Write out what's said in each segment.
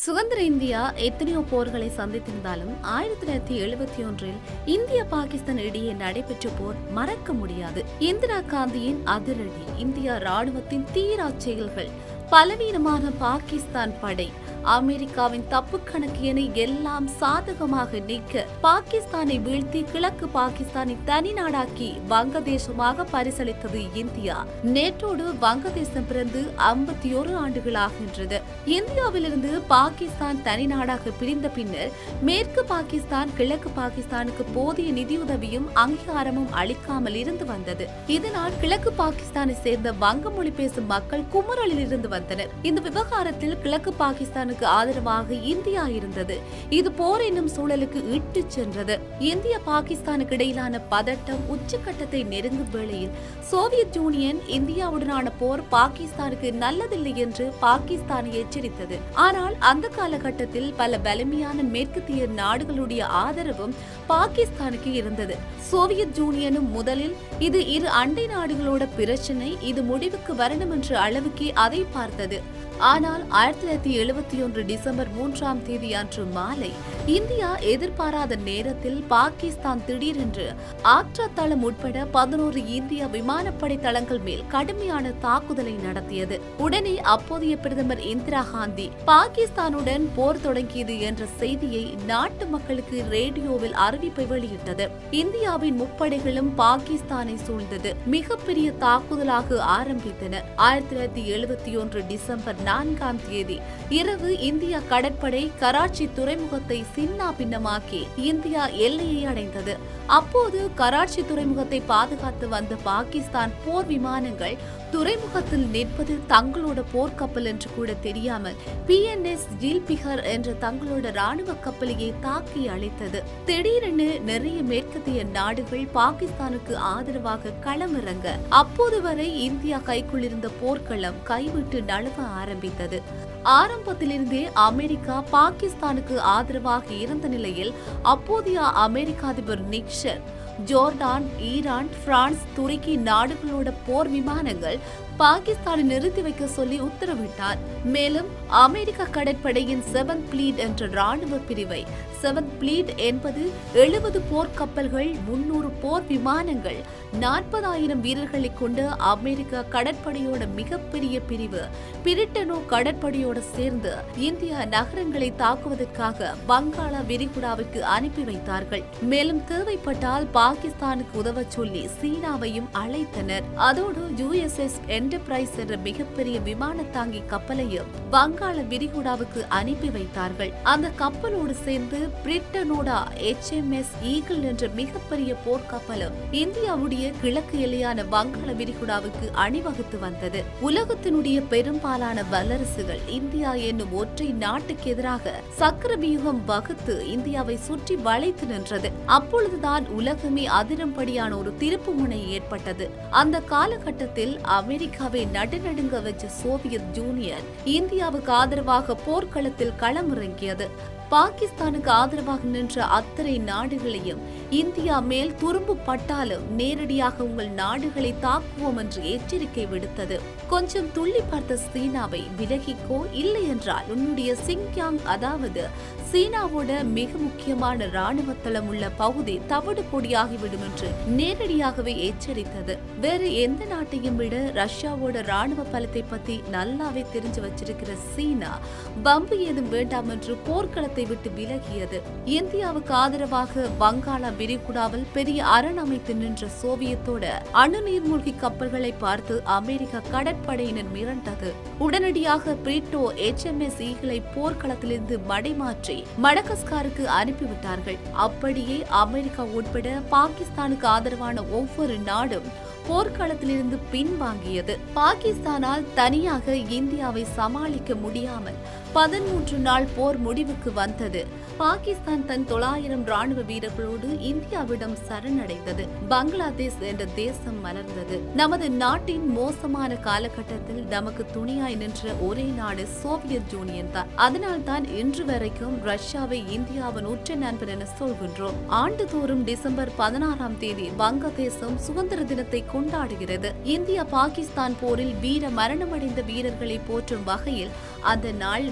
சுதந்திர இந்தியா எத்தனையோ போர்களை சந்தித்திருந்தாலும் ஆயிரத்தி தொள்ளாயிரத்தி எழுபத்தி ஒன்றில் இந்திய பாகிஸ்தான் இடையே நடைபெற்ற போர் மறக்க முடியாது இந்திரா காந்தியின் அதிரடி இந்திய ராணுவத்தின் தீரா செயல்கள் பலவீனமான பாகிஸ்தான் படை அமெரிக்காவின் தப்பு கணக்கு என எல்லாம் சாதகமாக நீக்க பாகிஸ்தானை வீழ்த்தி கிழக்கு பாகிஸ்தானை தனி நாடாக்கி வங்கதேசமாக பரிசளித்தது இந்தியா நேற்றோடு வங்கதேசம் பிறந்து ஐம்பத்தி ஒரு ஆண்டுகள் ஆகின்றது இந்தியாவிலிருந்து பாகிஸ்தான் தனி நாடாக பிரிந்த பின்னர் மேற்கு பாகிஸ்தான் கிழக்கு பாகிஸ்தானுக்கு போதிய நிதியுதவியும் அங்கீகாரமும் அளிக்காமல் இருந்து வந்தது இதனால் கிழக்கு பாகிஸ்தானை சேர்ந்த வங்க மொழி பேசும் மக்கள் குமுறலில் இருந்து வந்தனர் இந்த விவகாரத்தில் கிழக்கு பாகிஸ்தானுக்கு ஆதரவாக இந்தியா இருந்தது இது போர் என்னும் சூழலுக்கு இட்டுச் சென்றது இந்திய பாகிஸ்தானுக்கு இடையிலான பதட்டம் உச்சக்கட்டத்தை நெருங்கும் வேளையில் சோவியத் யூனியன் இந்தியாவுடனான போர் பாகிஸ்தானுக்கு நல்லதில்லை என்று பாகிஸ்தானை எச்சரித்தது ஆனால் அந்த காலகட்டத்தில் பல வலிமையான மேற்கத்திய நாடுகளுடைய ஆதரவும் பாகிஸ்தானுக்கு இருந்தது சோவியத் யூனியனும் முதலில் இது இரு அண்டை நாடுகளோட பிரச்சனை இது முடிவுக்கு வரணும் என்ற அளவுக்கே அதை பார்த்தது ஆனால் ஆயிரத்தி தொள்ளாயிரத்தி எழுபத்தி ஒன்று டிசம்பர் மூன்றாம் தேதி அன்று மாலை இந்தியா எதிர்பாராத நேரத்தில் பாகிஸ்தான் திடீரென்று ஆக்ரா தளம் உட்பட பதினோரு இந்திய விமானப்படை தளங்கள் மேல் கடுமையான தாக்குதலை நடத்தியது உடனே அப்போதைய பிரதமர் இந்திரா காந்தி பாகிஸ்தானுடன் போர் தொடங்கியது என்ற செய்தியை நாட்டு மக்களுக்கு ரேடியோவில் அறிவிப்பை வெளியிட்டது இந்தியாவின் முப்படைகளும் பாகிஸ்தானை சூழ்ந்தது மிகப்பெரிய தாக்குதலாக ஆரம்பித்தன ஆயிரத்தி தொள்ளாயிரத்தி எழுபத்தி ஒன்று டிசம்பர் நான்காம் தேதி இரவு இந்திய கடற்படை கராச்சி துறைமுகத்தை சின்னா பின்னமாக்கி இந்தியா எல்லையை அடைந்தது அப்போது கராச்சி துறைமுகத்தை பாதுகாத்து வந்த பாகிஸ்தான் போர் விமானங்கள் துறைமுகத்தில் நிற்பது தங்களோட போர்க்கப்பல் என்று கூட தெரியாமல் பிஎன்எஸ் ஜீல்பிகர் என்ற தங்களோட ராணுவ கப்பலையே தாக்கி அழைத்தது திடீரென நிறைய மேற்கத்திய நாடுகள் பாகிஸ்தானுக்கு ஆதரவாக களமிறங்க அப்போது வரை இந்தியா கைக்குள்ளிருந்த போர்க்களம் கைவிட்டு நழுவ ஆரம்பித்தது ஆரம்பத்திலிருந்தே அமெரிக்கா பாகிஸ்தானுக்கு ஆதரவாக இருந்த நிலையில் அப்போதைய அமெரிக்க அதிபர் நிக்சன் ஜோர்டான் ஈரான் பிரான்ஸ் துருக்கி நாடுகளோட போர் விமானங்கள் பாகிஸ்தானை நிறுத்தி வைக்க சொல்லி உத்தரவிட்டார் மேலும் அமெரிக்க கடற்படையின் செவன்த் பிளீட் என்ற ராணுவ பிரிவை செவன்த் பிளீட் என்பது எழுபது போர் கப்பல்கள் முன்னூறு போர் விமானங்கள் நாற்பதாயிரம் வீரர்களை கொண்ட அமெரிக்க கடற்படையோட மிகப்பெரிய பிரிவு பிரிட்டனோ கடற்படையோடு சேர்ந்து இந்திய நகரங்களை தாக்குவதற்காக வங்காள விரிகுடாவிற்கு அனுப்பி வைத்தார்கள் மேலும் தேவைப்பட்டால் பாகிஸ்தானுக்கு உதவச் சொல்லி சீனாவையும் அழைத்தனர் அதோடு யுஎஸ்எஸ் என்டர்பிரைஸ் என்ற மிகப்பெரிய விமான தாங்கி கப்பலையும் வங்காள விரிகுடாவுக்கு அனுப்பி வைத்தார்கள் அந்த கப்பலோடு சேர்ந்து பிரிட்டனோட எச்எம்எஸ் ஈகிள் என்ற மிகப்பெரிய போர்க்கப்பலும் இந்தியாவுடைய கிழக்கு எல்லையான வங்காள விரிகுடாவுக்கு அணிவகுத்து வந்தது உலகத்தினுடைய பெரும்பாலான வல்லரசுகள் இந்தியா என்னும் ஒற்றை நாட்டுக்கு எதிராக சக்கரவியூகம் வகுத்து இந்தியாவை சுற்றி வளைத்து நின்றது அப்பொழுதுதான் உலகமே அதிரும்படியான ஒரு திருப்பு முனை ஏற்பட்டது அந்த காலகட்டத்தில் அமெரிக்காவை நடுநடுங்க வச்ச சோவியத் யூனியன் இந்தியாவுக்கு ஆதரவாக போர்க்களத்தில் களமிறங்கியது பாகிஸ்தானுக்கு ஆதரவாக நின்ற அத்தனை நாடுகளையும் இந்தியா மேல் துரும்பு பட்டாலும் நேரடியாக உங்கள் நாடுகளை தாக்குவோம் என்று எச்சரிக்கை விடுத்தது கொஞ்சம் துள்ளி பார்த்த சீனாவை விலகிக்கோ இல்லை என்றால் உன்னுடைய சிங்யாங் அதாவது சீனாவோட மிக முக்கியமான ராணுவ தளம் உள்ள பகுதி தவிடு பொடியாகிவிடும் என்று நேரடியாகவே எச்சரித்தது வேறு எந்த நாட்டையும் விட ரஷ்யாவோட ராணுவ பலத்தை பத்தி நல்லாவே தெரிஞ்சு வச்சிருக்கிற சீனா பம்பு ஏதும் வேண்டாம் என்று போர்க்களத்தை விட்டு விலகியது இந்தியாவுக்கு ஆதரவாக வங்காள விரிகுடாவில் பெரிய அரண் அமைத்து நின்ற சோவியத்தோட அணு நீர்மூழ்கி கப்பல்களை பார்த்து அமெரிக்க கடற்படையினர் மிரண்டது உடனடியாக பிரிட்டோ எச்எம்எஸ் ஈகளை போர்க்களத்திலிருந்து மடைமாற்றி மடகஸ்காருக்கு அனுப்பிவிட்டார்கள் அப்படியே அமெரிக்கா உட்பட பாகிஸ்தானுக்கு ஆதரவான ஒவ்வொரு நாடும் போர்க்களத்திலிருந்து பின்வாங்கியது பாகிஸ்தானால் தனியாக இந்தியாவை சமாளிக்க முடியாமல் பதிமூன்று நாள் போர் முடிவுக்கு வந்தது பாகிஸ்தான் தன் தொள்ளாயிரம் ராணுவ வீரர்களோடு இந்தியாவிடம் சரணடைந்தது பங்களாதேஷ் என்ற தேசம் மலர்ந்தது நமது நாட்டின் மோசமான காலகட்டத்தில் நமக்கு துணையாய் நின்ற ஒரே நாடு சோவியத் யூனியன் தான் அதனால் தான் இன்று வரைக்கும் ரஷ்யாவை இந்தியாவின் உற்ற நண்பர் என சொல்கின்றோம் ஆண்டுதோறும் டிசம்பர் பதினாறாம் தேதி வங்கதேசம் சுதந்திர தினத்தை கொண்டாடுகிறது இந்தியா பாகிஸ்தான் போரில் வீர மரணமடைந்த வீரர்களை போற்றும் வகையில் அந்த நாள்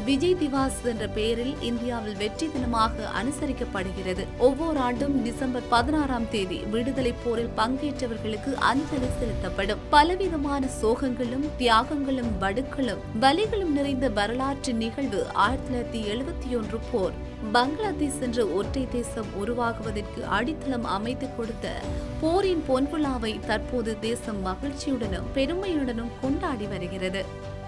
விஜய் திவாஸ் என்ற பெயரில் இந்தியாவில் வெற்றி தினமாக அனுசரிக்கப்படுகிறது ஒவ்வொரு ஆண்டும் டிசம்பர் பதினாறாம் தேதி விடுதலை போரில் பங்கேற்றவர்களுக்கு அஞ்சலி செலுத்தப்படும் பலவிதமான சோகங்களும் தியாகங்களும் வடுக்களும் வலிகளும் நிறைந்த வரலாற்று நிகழ்வு ஆயிரத்தி தொள்ளாயிரத்தி எழுபத்தி ஒன்று போர் பங்களாதேஷ் என்ற ஒற்றை தேசம் உருவாகுவதற்கு அடித்தளம் அமைத்து கொடுத்த போரின் பொன்விழாவை தற்போது தேசம் மகிழ்ச்சியுடனும் பெருமையுடனும் கொண்டாடி வருகிறது